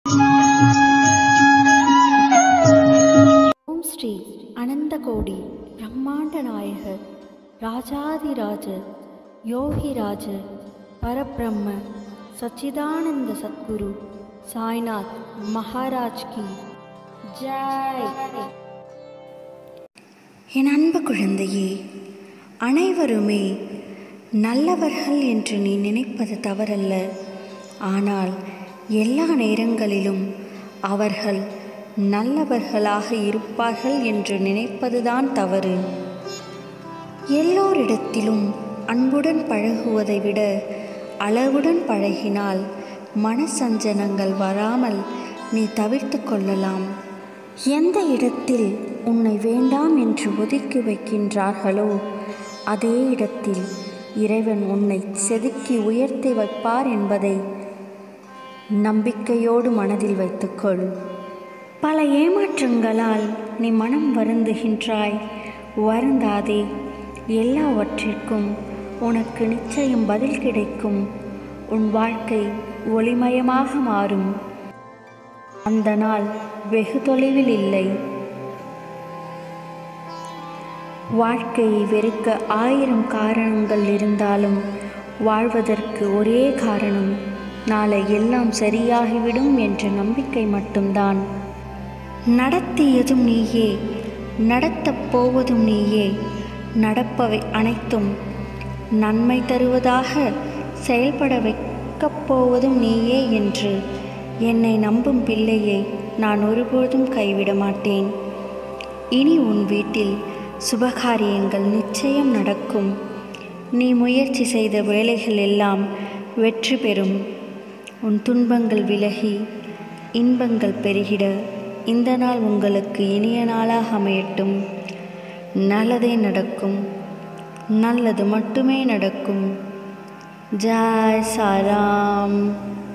ஓம் ஸ்ரீ அனந்தகோடி பிரம்மாண்ட நாயகர் ராஜாதிராஜ யோகிராஜ பரபிரம்ம சச்சிதானந்த சத்குரு சாய்நாத் மகாராஜ் கி ஜெய் என் அன்பு குழந்தையே அனைவருமே நல்லவர்கள் என்று நீ நினைப்பது தவறல்ல ஆனால் எல்லா நேரங்களிலும் அவர்கள் நல்லவர்களாக இருப்பார்கள் என்று நினைப்பதுதான் தவறு எல்லோரிடத்திலும் அன்புடன் பழகுவதை விட அளவுடன் பழகினால் மனசஞ்சலங்கள் வராமல் நீ தவிர்த்து கொள்ளலாம் எந்த இடத்தில் உன்னை வேண்டாம் என்று ஒதுக்கி வைக்கின்றார்களோ அதே இடத்தில் இறைவன் உன்னை செதுக்கி உயர்த்தி வைப்பார் என்பதை நம்பிக்கையோடு மனதில் வைத்துக்கொள் பல ஏமாற்றங்களால் நீ மனம் வருந்துகின்றாய் வருந்தாதே எல்லாவற்றிற்கும் உனக்கு நிச்சயம் பதில் கிடைக்கும் உன் வாழ்க்கை ஒளிமயமாக மாறும் அந்த நாள் வெகு தொலைவில் இல்லை வாழ்க்கையை வெறுக்க ஆயிரம் காரணங்கள் இருந்தாலும் வாழ்வதற்கு ஒரே காரணம் நாளை எல்லாம் சரியாகிவிடும் என்ற நம்பிக்கை மட்டும்தான் நடத்தியதும் நீயே நடத்தப் போவதும் நீயே நடப்பவை அனைத்தும் நன்மை தருவதாக செயல்பட வைக்கப் போவதும் நீயே என்று என்னை நம்பும் பிள்ளையை நான் ஒருபொழுதும் கைவிட மாட்டேன் இனி உன் வீட்டில் சுபகாரியங்கள் நிச்சயம் நடக்கும் நீ முயற்சி செய்த வேலைகள் எல்லாம் வெற்றி பெறும் உன் துன்பங்கள் விலகி இன்பங்கள் பெருகிட இந்த நாள் உங்களுக்கு இனிய நாளாக அமையட்டும் நல்லதே நடக்கும் நல்லது மட்டுமே நடக்கும் ஜாய் சாராம்